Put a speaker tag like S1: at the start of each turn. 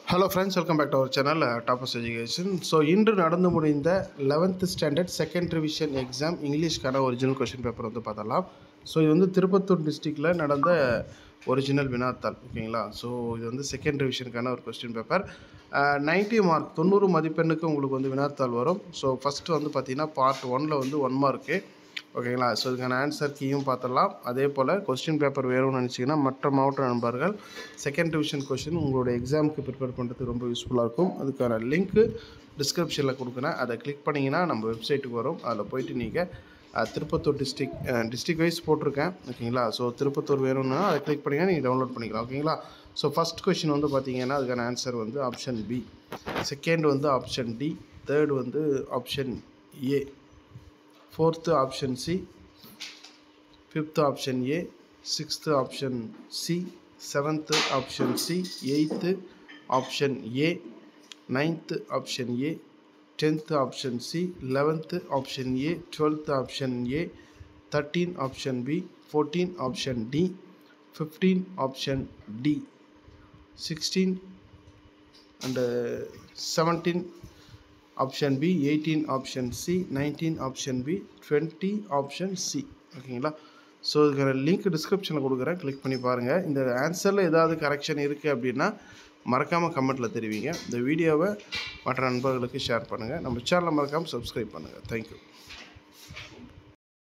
S1: hello friends welcome back to our channel toppers education so இன்று நடந்து முடிந்த eleventh standard second revision exam இங்கிலீஷ்க்கான original question paper வந்து பார்த்தலாம் ஸோ இது வந்து திருப்பத்தூர் டிஸ்ட்ரிக்டில் நடந்த ஒரிஜினல் வினாத்தாள் ஓகேங்களா ஸோ இது வந்து செகண்ட் ரிவிஷனுக்கான ஒரு கொஸ்டின் பேப்பர் நைன்ட்டி மார்க் தொண்ணூறு மதிப்பெண்ணுக்கு உங்களுக்கு வந்து வினாத்தாள் வரும் ஸோ ஃபஸ்ட்டு வந்து பார்த்தீங்கன்னா பார்ட் ஒனில் வந்து ஒன் மார்க்கு ஓகேங்களா ஸோ இதுக்கான ஆன்சர் கீயும் பார்த்துடலாம் அதே போல் கொஸ்டின் பேப்பர் வேணும்னு நினச்சிங்கன்னா மற்ற மாவட்ட நண்பர்கள் செகண்ட் டிவிஷன் கொஸ்டின் உங்களோட எக்ஸாமுக்கு ப்ரிப்பேர் பண்ணுறதுக்கு ரொம்ப யூஸ்ஃபுல்லாக இருக்கும் அதுக்கான லிங்க்கு டிஸ்கிரிப்ஷனில் கொடுக்குறேன் அதை கிளிக் பண்ணிங்கன்னா நம்ம வெப்சைட்டுக்கு வரும் அதில் போயிட்டு நீங்கள் திருப்பத்தூர் டிஸ்ட்ரிக் டிஸ்ட்ரிக் வைஸ் போட்டிருக்கேன் ஓகேங்களா ஸோ திருப்பத்தூர் வேணும்னா அதை கிளிக் பண்ணிங்கன்னா நீங்கள் டவுன்லோட் பண்ணிக்கலாம் ஓகேங்களா ஸோ ஃபஸ்ட் கொஷின் வந்து பார்த்தீங்கன்னா அதுக்கான ஆன்சர் வந்து ஆப்ஷன் பி செகண்ட் வந்து ஆப்ஷன் டி தேர்ட் வந்து option A fourth option C fifth option A sixth option C seventh option C eighth option A ninth option A tenth option C eleventh option A twelfth option A thirteen option B fourteen option D fifteen option D sixteen and seventeen option B eighteen option C nineteen option B twenty option C ஓகேங்களா so இதுக்கான link டிஸ்கிரிப்ஷனில் கொடுக்குறேன் click பண்ணி பாருங்கள் இந்த ஆன்சரில் ஏதாவது correction இருக்குது அப்படின்னா மறக்காமல் கமெண்ட்டில் தெரிவிங்க இந்த வீடியோவை மற்ற நண்பர்களுக்கு ஷேர் பண்ணுங்கள் நம்ம சேனலை மறக்காமல் சப்ஸ்கிரைப் பண்ணுங்கள் தேங்க்யூ